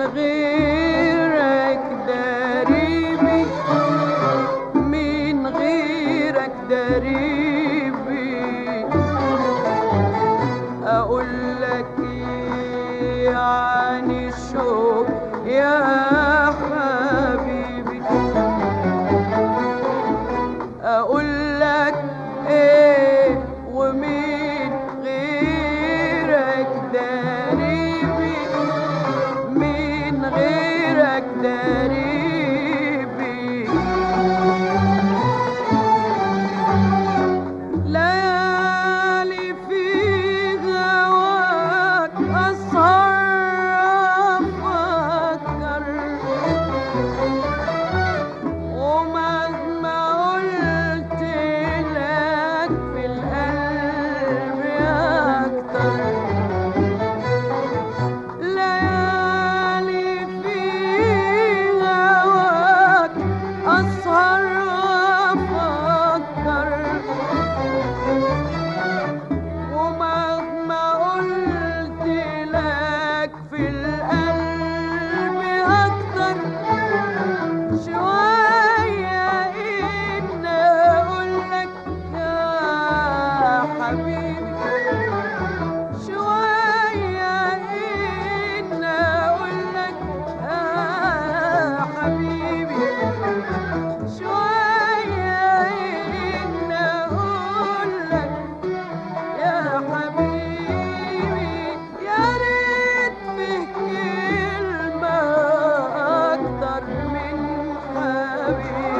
غيرك دريبي من غيرك دريبي اقول لك إيه عن الشوق يا حبيبي اقول لك ايه ومين غيرك دريبي من غيرك دريبي ليالي في هواك أسهر أفكر ومهما قلت لك في القلب أكتر ليالي في هواك أسهر أفكر ومهما قلت لك في القلب أكتر شوية إن أقول لك يا حبيبي شوية إن أقول لك يا حبيبي شوية إن أقول لك يا حبيبي يا ريت فيه كلمة أكتر من حبيبي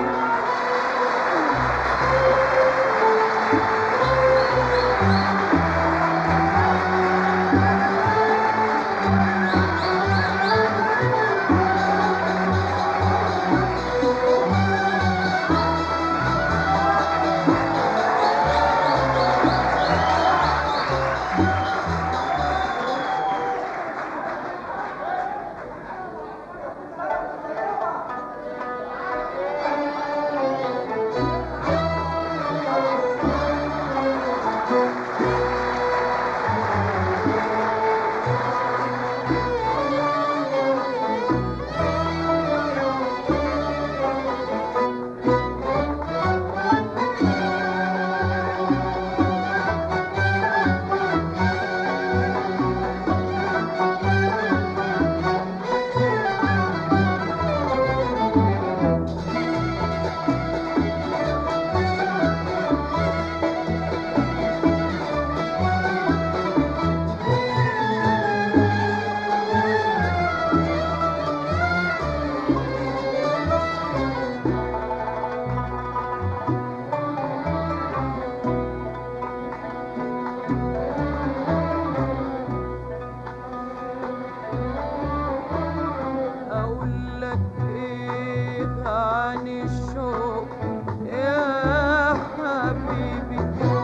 أقول لك إيه عن الشوق يا حبيبي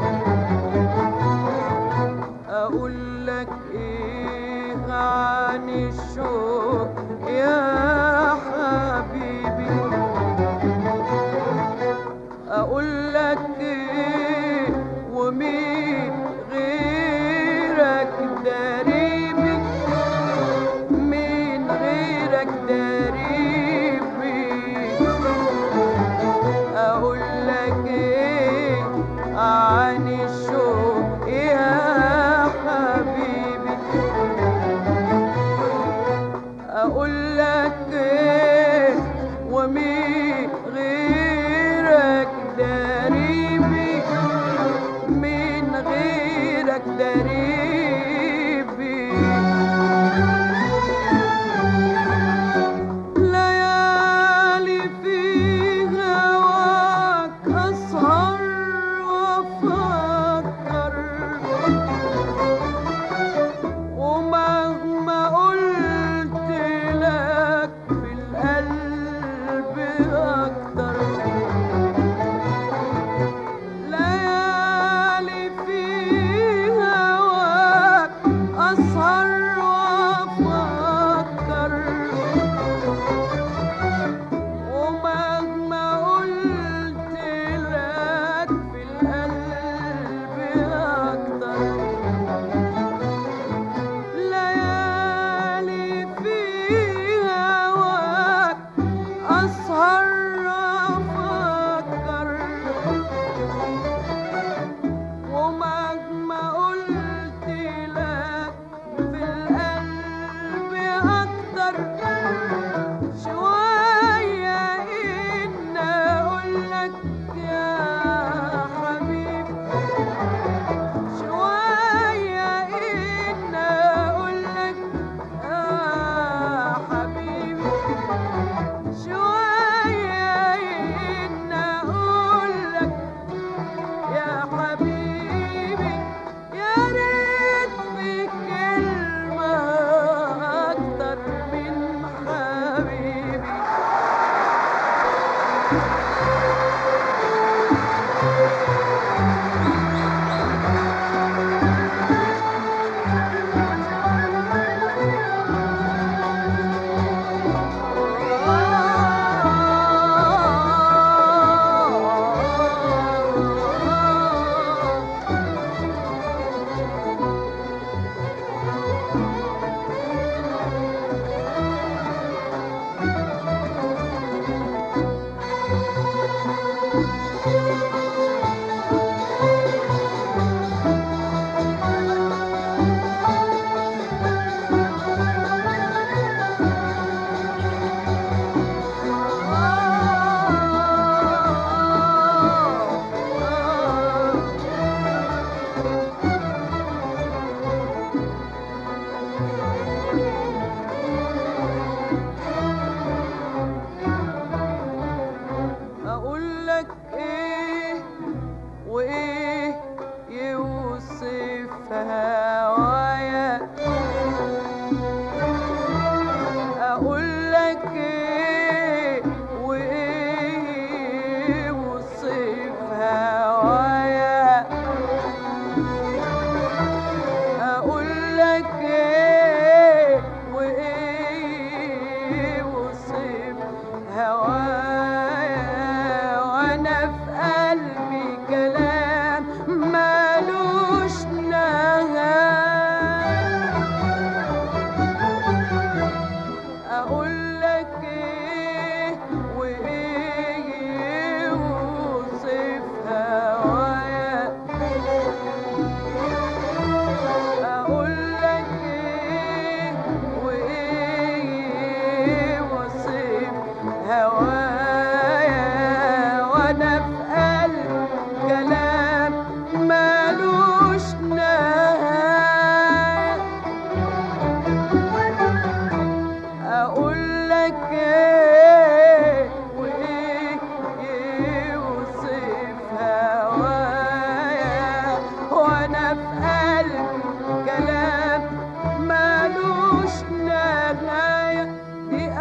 أقول لك إيه عن الشوق يا حبيبي أقول لك إيه ومين غيرك دريبي من غيرك دريبي اقول لك ايه عن الشوق يا حبيبي اقول لك ايه ومين غيرك دريبي من غيرك دريبي ليالي في هواك أسهر وأفكر ومهما قلت لك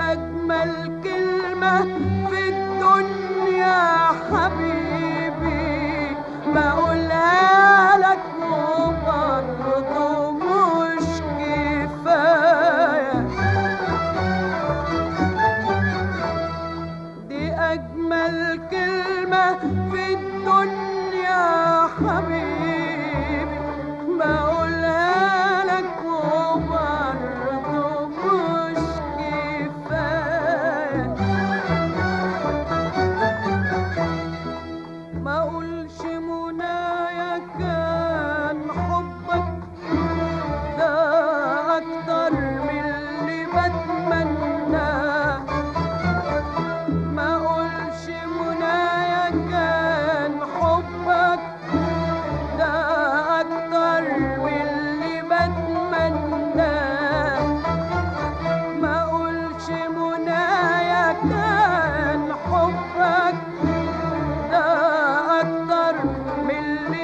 أجمل كلمة في الدنيا حبيبي بقولها لك وبرضه مش كفاية دي أجمل كلمة في الدنيا حبيبي بقولها لك وبرضه مش كفاية ما اقولش منايا كان حبك ده اكتر من اللي بتمناه ما اقولش منايا كان حبك ده اكتر من اللي بتمناه ما اقولش منايا كان حبك ده اكتر من اللي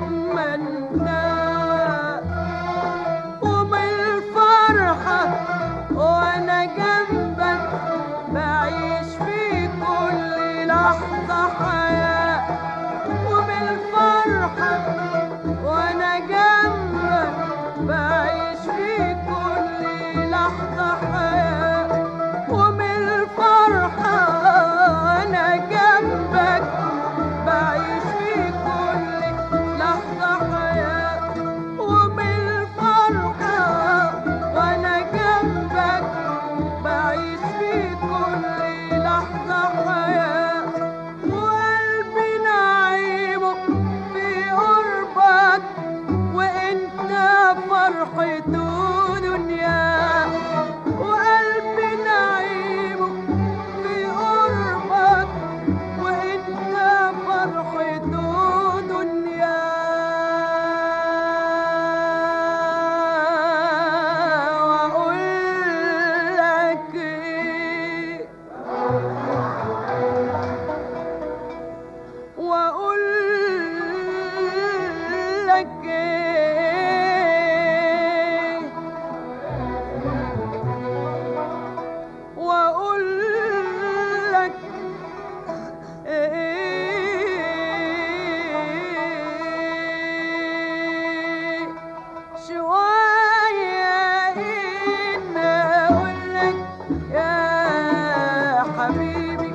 بتمناه ومن الفرحة وانا جنبك بعيش في كل لحظة حياة ومن الفرحة وانا جنبك بعيش في كل لحظة حياة ومن الفرحة انا جنبك بعيش في كل لحظة حياة ومن الفرحة وانا جنبك بعيش في كل لحظة حياة وقلبي نعيمه في قربك وانت فرحته دنيا وقلبي نعيمه في قربك وانت فرحته دنيا واقول لك ايه واقول لك ايه واقول لك ايه شوية إن أقول لك يا حبيبي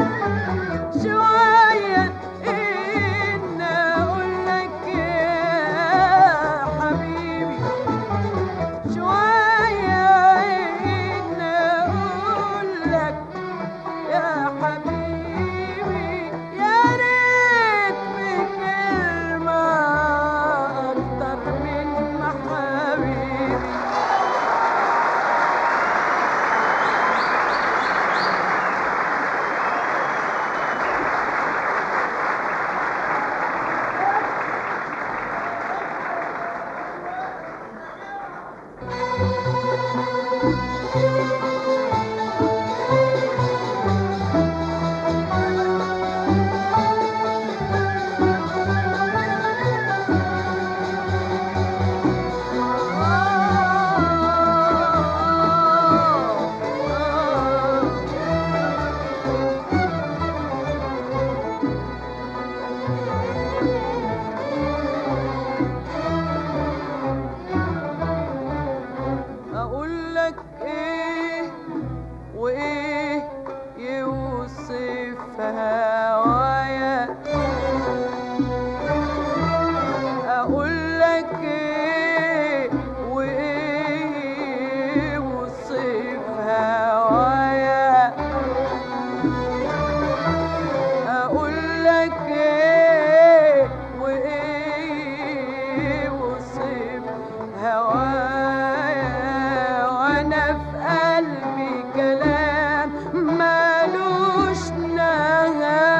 شوية إن أقول لك يا حبيبي شوية إن أقول لك يا حبيبي يا ريت بكلمة أكتر من حبيبي اقول لك ايه وايه يوصف هوايا اقول لك ايه وايه يوصف هوايا اقول لك ايه وايه وصف هوايا وانا في قلبي كلام مالوش نهايه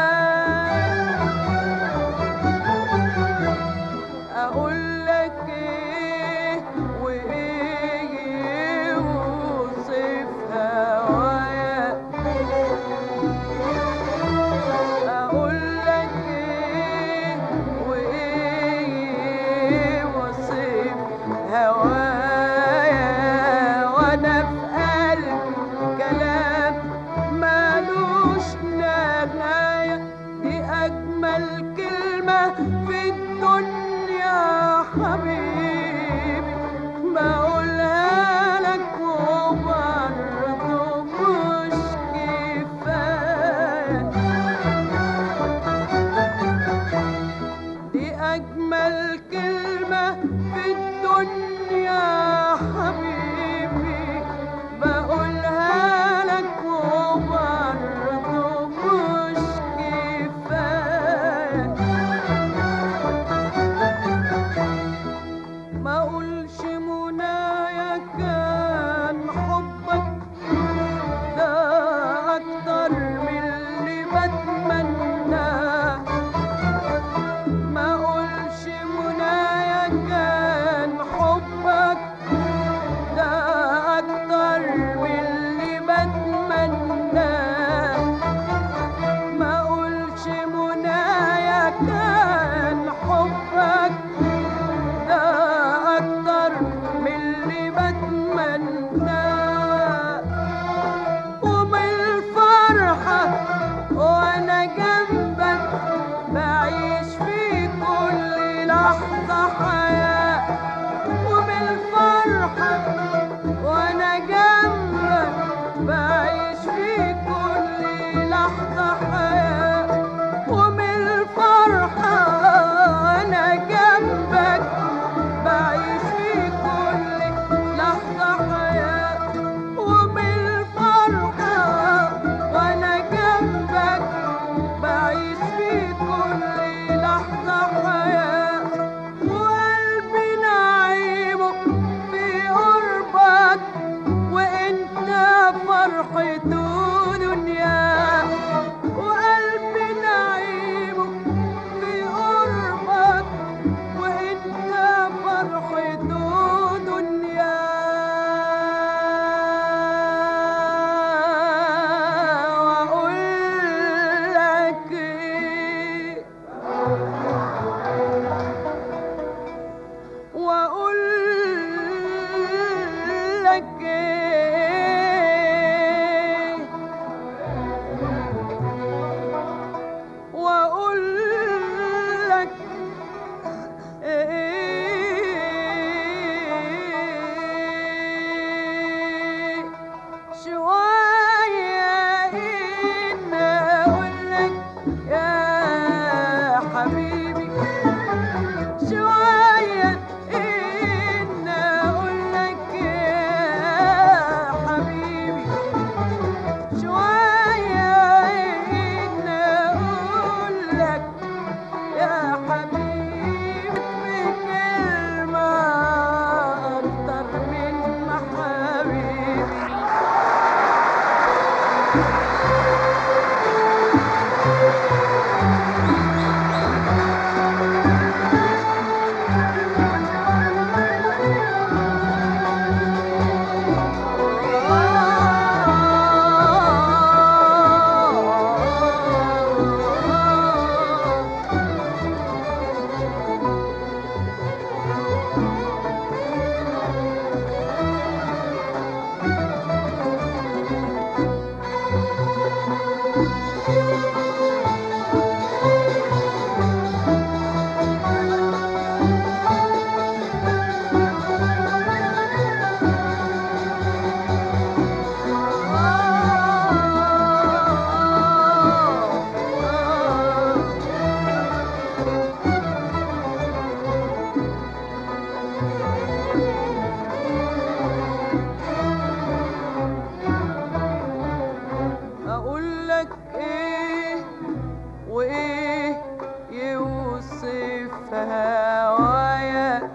اقول لك ايه وايه يوصف هوايا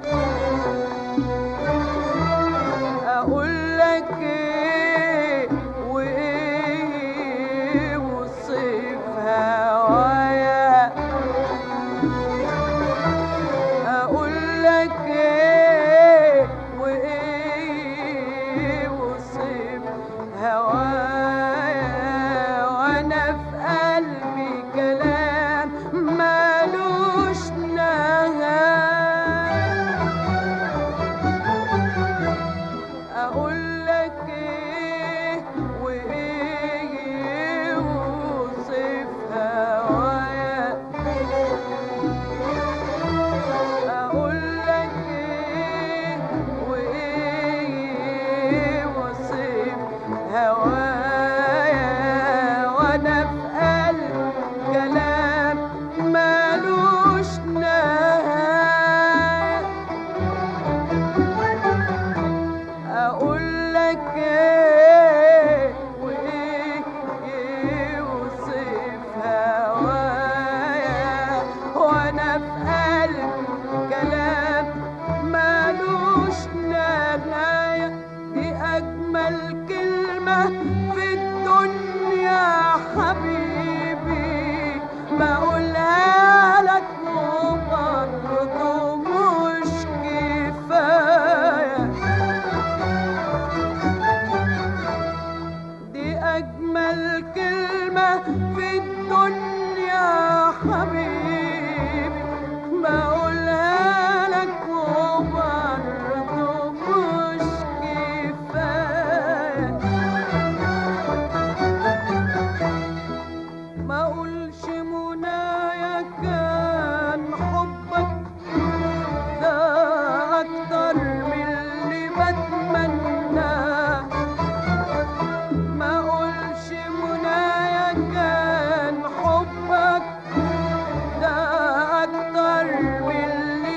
اقول لك ايه وايه يوصف هوايا اقول لك ايه وايه يوصف هوايا وانا في قلبي كلام مالوش نهايه اقول لك ايه وايه يوصف هوايا اقول لك ايه وايه يوصف هوايا وانا في قلبي كلام مالوش نهايه اقول لك ايه وايه يوصف هوايا وانا في قلبي كلام مالوش نهايه دي اجمل كلمه في الدنيا حبيبي بقولها لك وبرضه مش كفايه دي أجمل كلمة في الدنيا حبيبي بقولها لك وبرضه مش كفاية ما أقولش منايا كان حبك ده أكتر من اللي بتمناه ما اقولش منايا كان حبك ده اكتر من اللي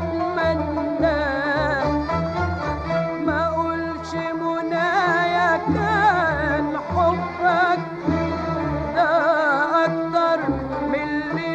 بتمناه ما اقولش منايا كان حبك ده اكتر من اللي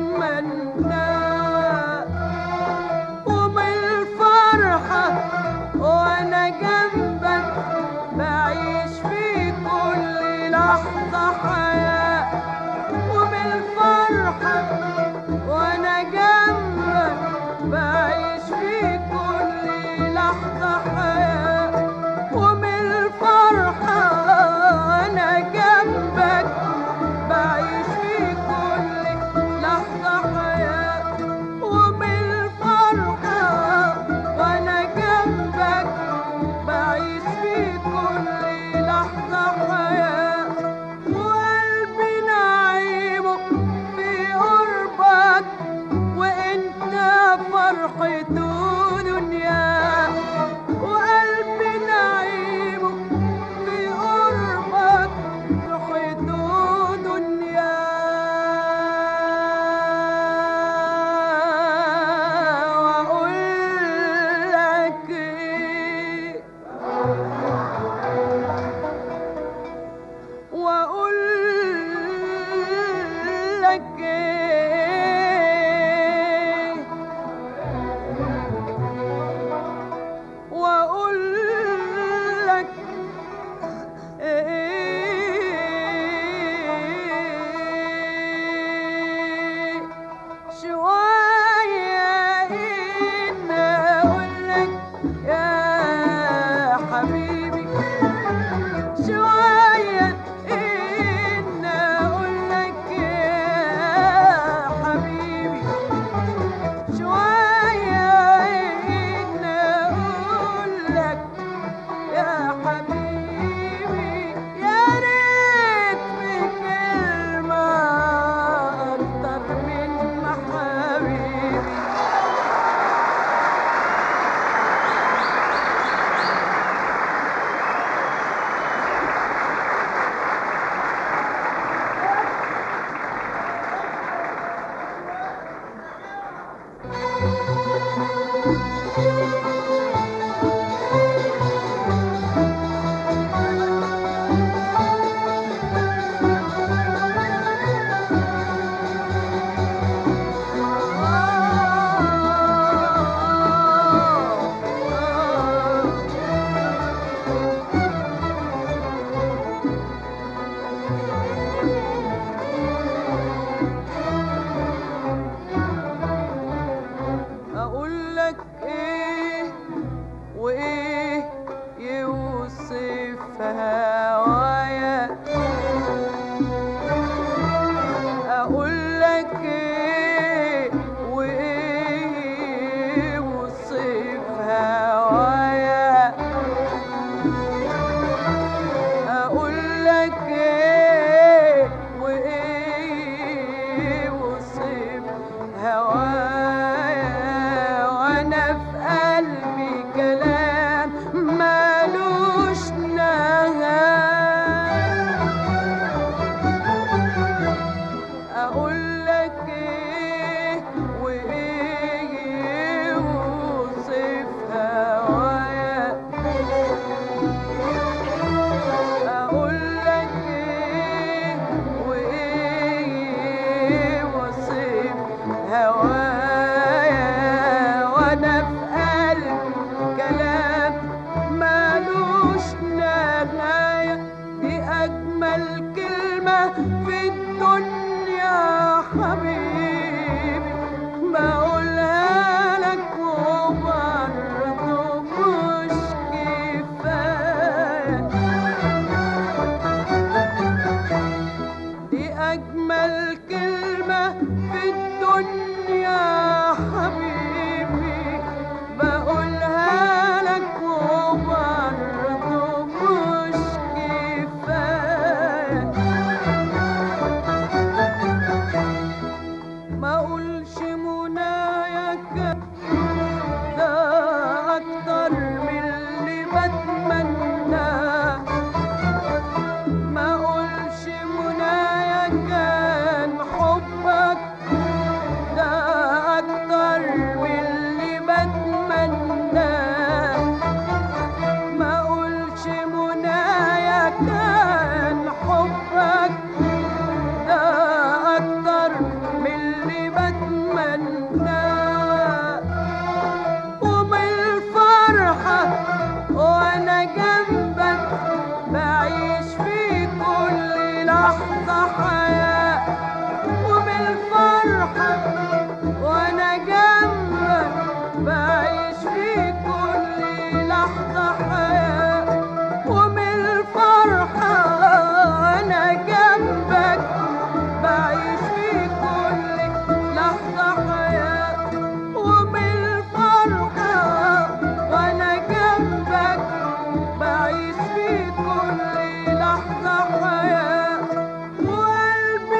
بتمناه ومن الفرحة وأنا جنبك بعيش في كل لحظة حياة ومن الفرحة وأنا جنبك بعيش في كل لحظة حياة ومن الفرحة وأنا جنبك بعيش في كل لحظة حياة ومن الفرحة وأنا جنبك بعيش في كل لحظة حياة وقلبي نعيمه في قربك وانت فرحته دنيا وقلبي نعيمه في قربك فرحته دنيا واقول لك ايه واقول لك ايه أجمل كلمة في الدنيا حبيبي بقولها لك وبرضه مش كفاية دي أجمل كلمة في الدنيا حبيبي بقولها لك وبرضه مش كفاية ما أقولش منايا كان ده أكتر من اللي بتمناه ما اقولش منايا كان حبك ده اكتر من اللي بتمناه ما اقولش منايا كان حبك ده اكتر من اللي بتمناه ومن الفرحة وأنا جنبك بعيش في كل لحظة حياة ومن الفرحة وأنا جنبك بعيش في كل لحظة حياة ومن الفرحة وأنا جنبك بعيش في كل لحظة حياة ومن الفرحة وأنا جنبك بعيش في كل لحظة حياة وقلبي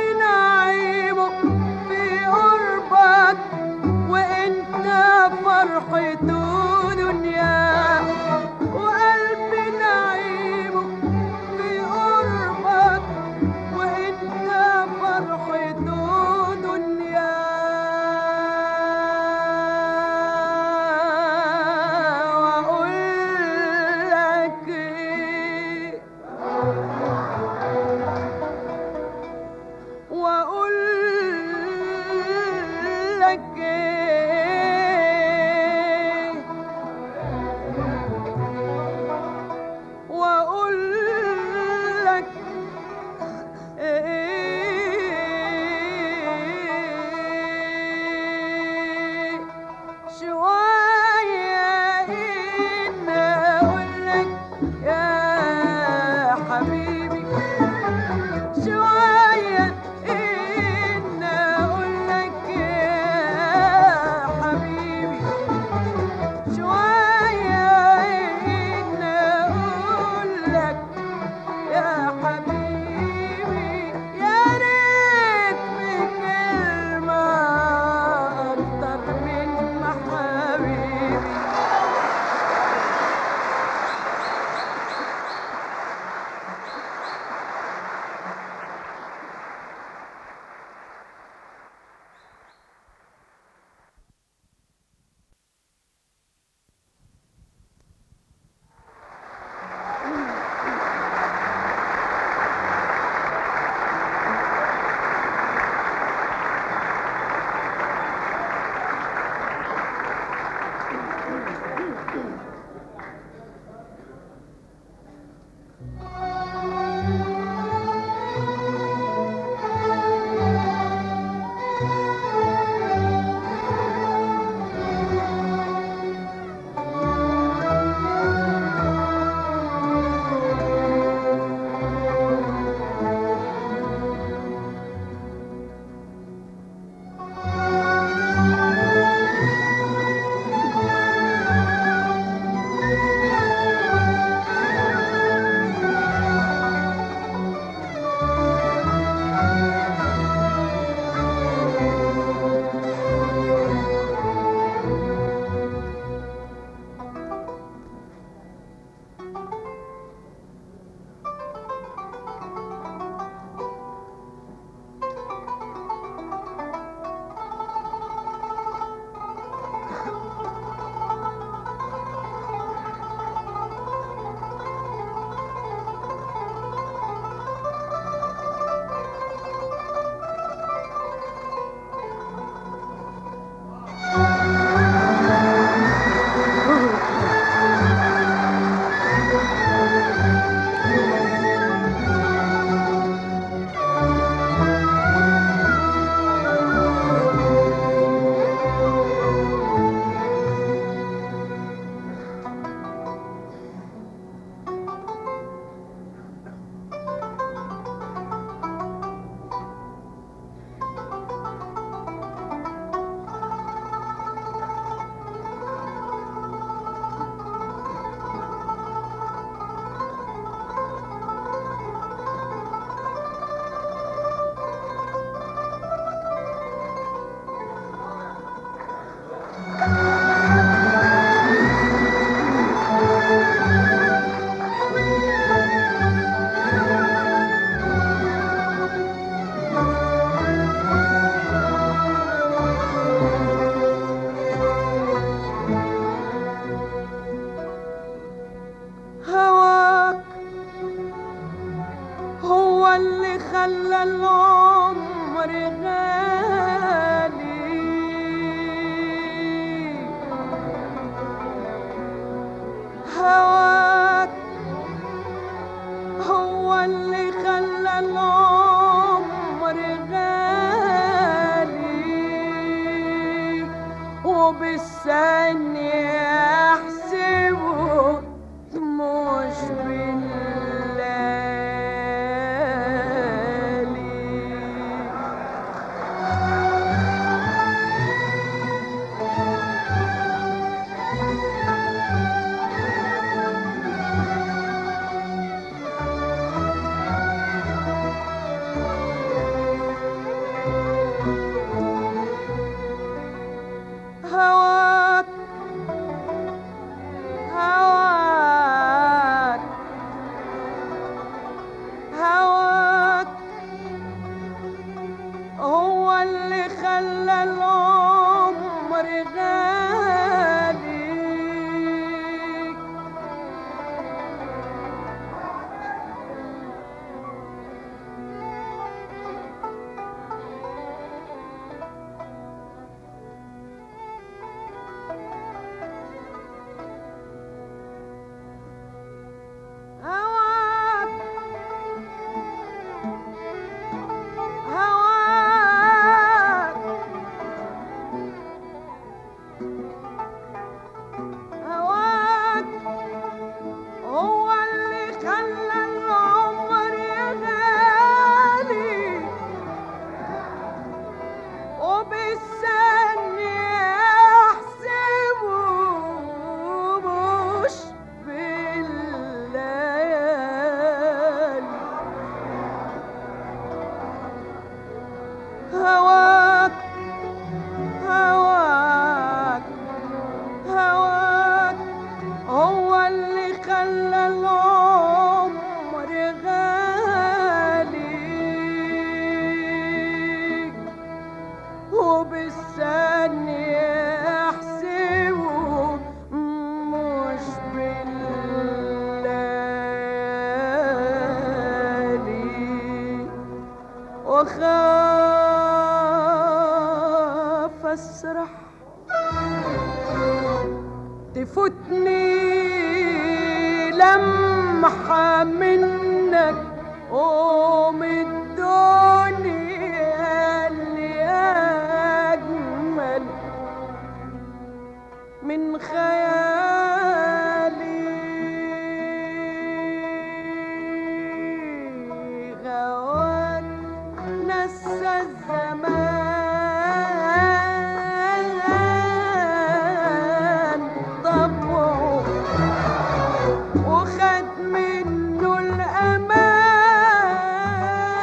هو اللي خلى العمر غالي هواك هو اللي خلى العمر غالي وبالثانية أحسبه مش بالليالي هواك هواك هواك هو اللي خلى العمر غالي هواك هواك هواك هو اللي خلى العمر غالي وبالثانية أحسبه مش بالليالي هواك هواك هواك هو اللي خلى العمر غالي وبالثانية أحسبه مش بالليالي وخاف أسرح تفوتني لمحة منك قوم الدنيا اللي أجمل من خيالي غواك نسى الزمان طبعه وخد منه الأمان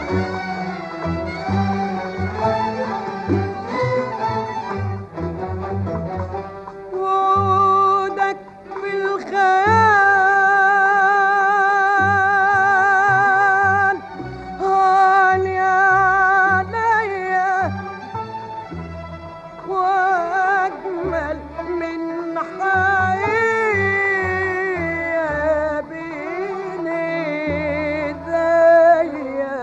وعودك في الخيال عالي عليا واجمل من حقيقة بين ايديا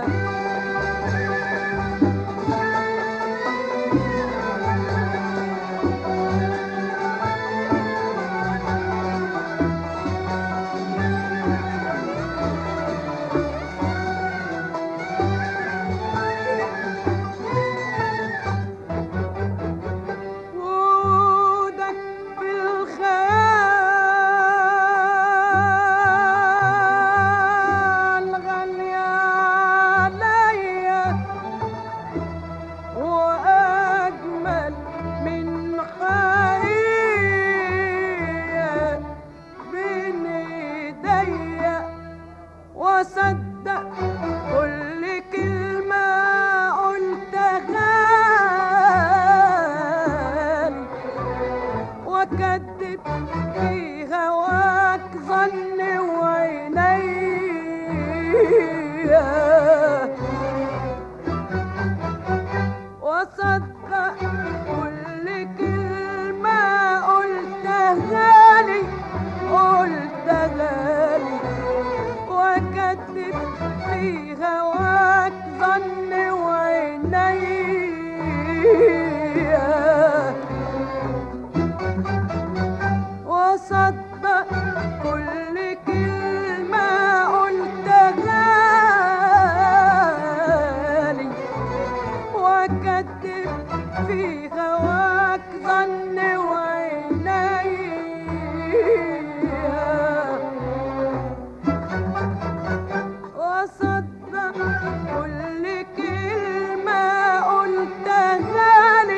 وعودك في الخيال غالية عليا وأجمل من حقيقة بين ايديا وصدق كل كلمة قلتها لي وكذب في هواك ظن وعينيا وصدق كل كلمة قلتها لي قلتها لي وكذب في هواك ظن وعينيا وصدق كل كلمة قلتها لي وكذب في هواك ظن وعينيا وصدق كل كلمة قلتها لي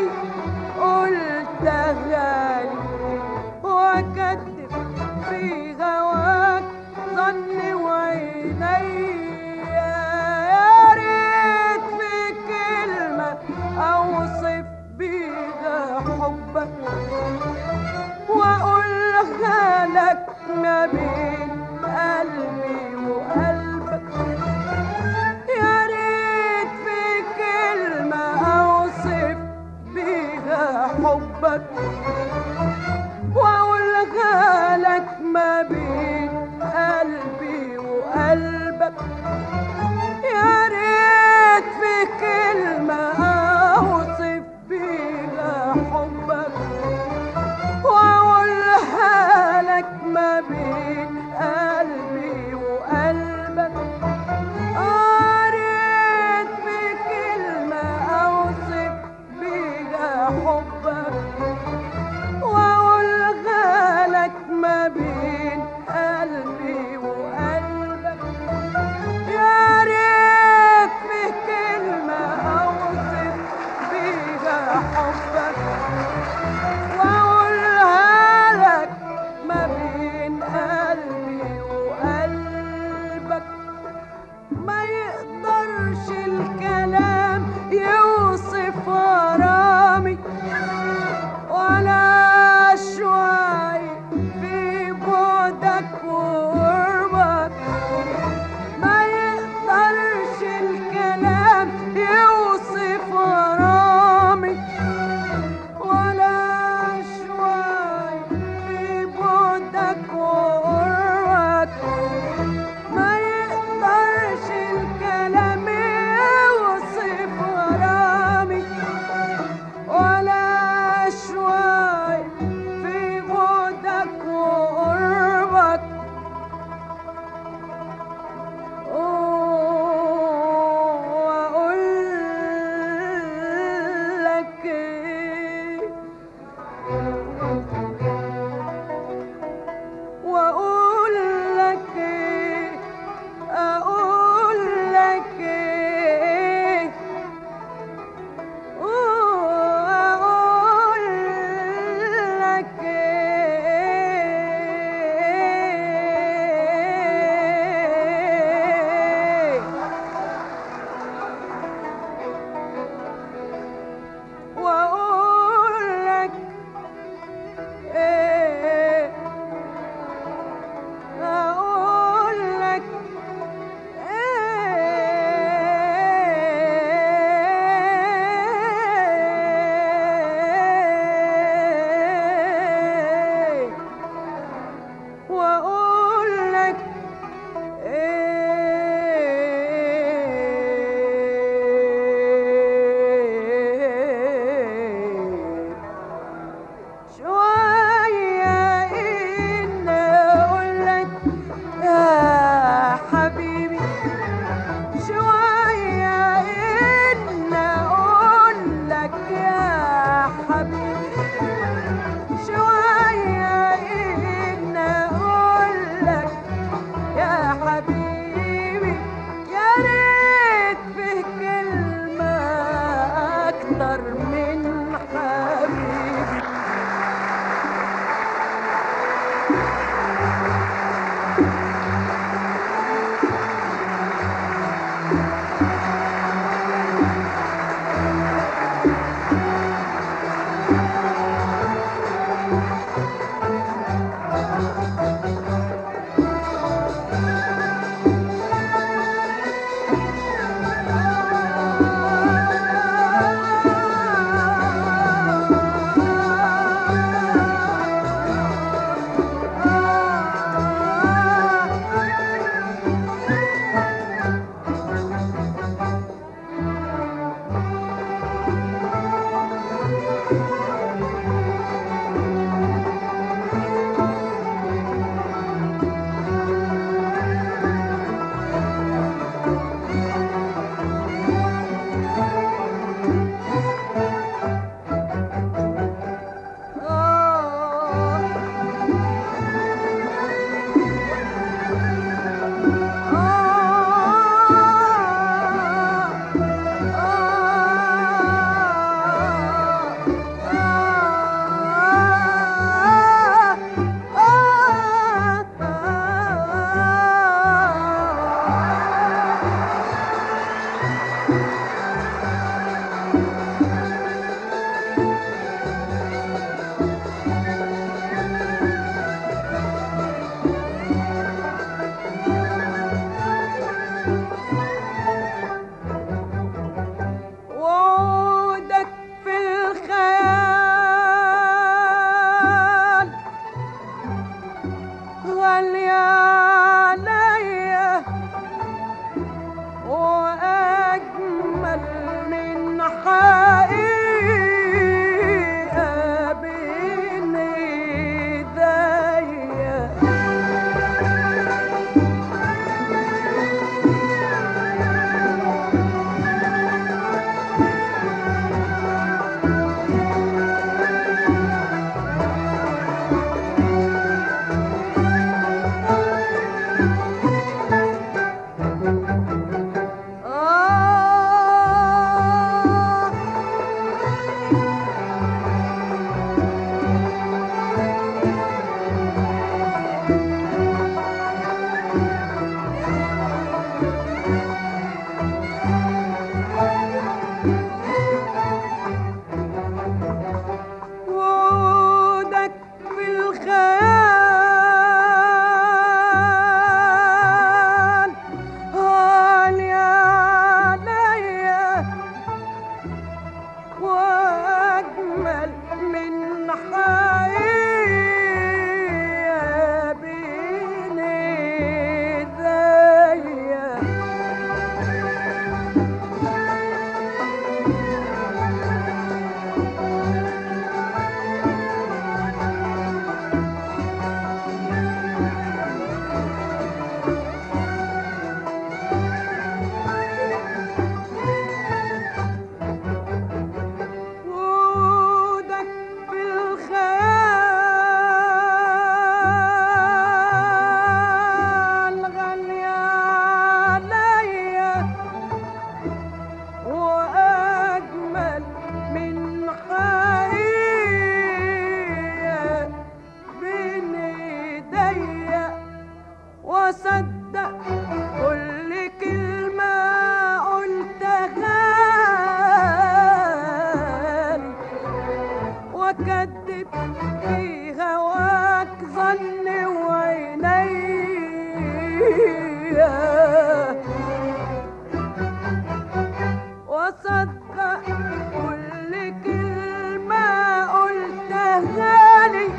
وصدق كل كلمة قلتها لي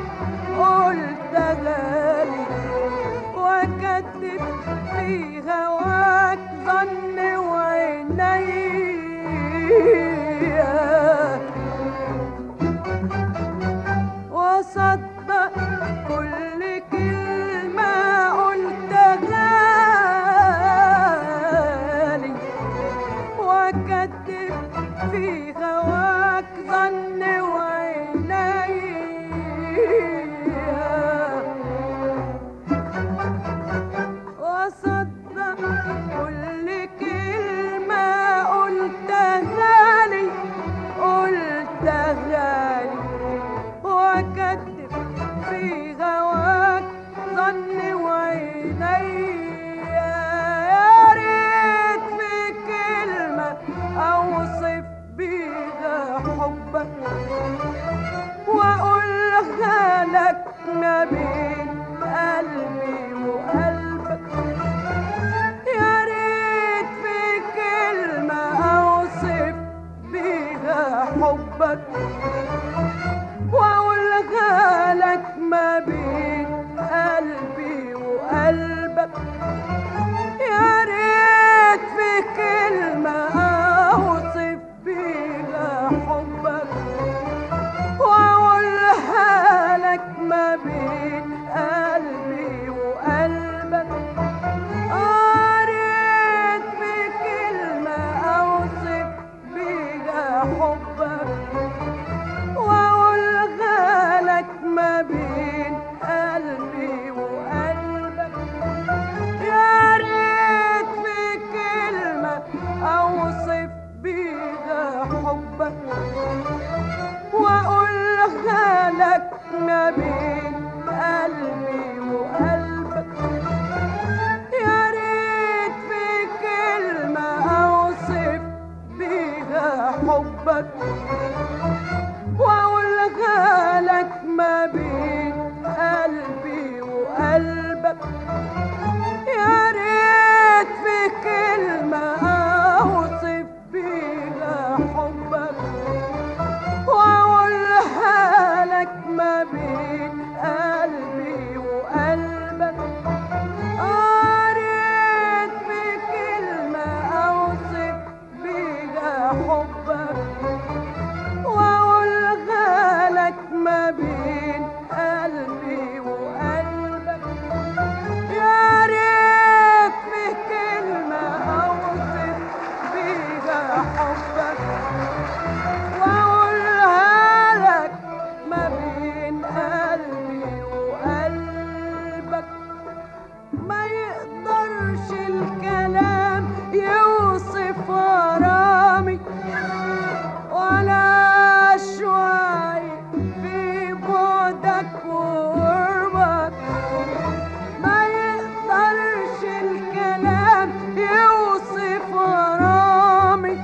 قلتها لي وكذب في هواك ظن وعينيا وصدق كل كلمة قلتها لي وكذب في هواك ظن وعينيا وصدق كل كلمة قلتها لي قلتها لي وكذب في هواك ظن وعينيا يا ريت في كلمة أوصف بيها حبك وأقولها لك ما بين قلبي وقلبك يا ريت في كلمة أوصف بيها حبك وأقولها لك ما بين قلبي وقلبك يا ريت في كلمة أوصف بيها حبك وأقولها لك ما بين قلبي وقلبك قريت بكلمة أوصف بيها حبك وأقولها لك ما بين قلبي وقلبك يا ريت بكلمة أوصف بيها حبك وأقولها لك ما بين قلبي وقلبك يا ريت في كلمة أوصف بيها حبك وأقولها لك ما بين قلبي وقلبك يا ريت في كلمة أوصف بيها حبك وأقولها لك ما بين قلبي وقلبك قريت بكلمة أوصف بيها حبك وأقولها لك ما بين قلبي وقلبك يا ريت بكلمة أوصف بيها حبك وأقولها لك ما بين قلبي وقلبك ما يقدرش الكلام يوصف غرامي ولا شوي في بعدك وقربك ما يقدرش الكلام يوصف غرامي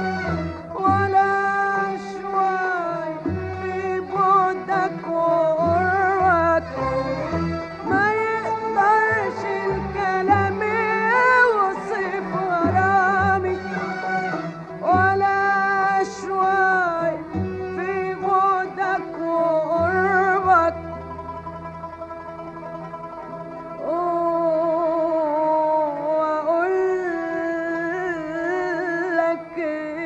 ولا شوي في بعدك وقربك ما يقدرش الكلام يوصف غرامي ولا شوي في بعدك وقربك وأقول لك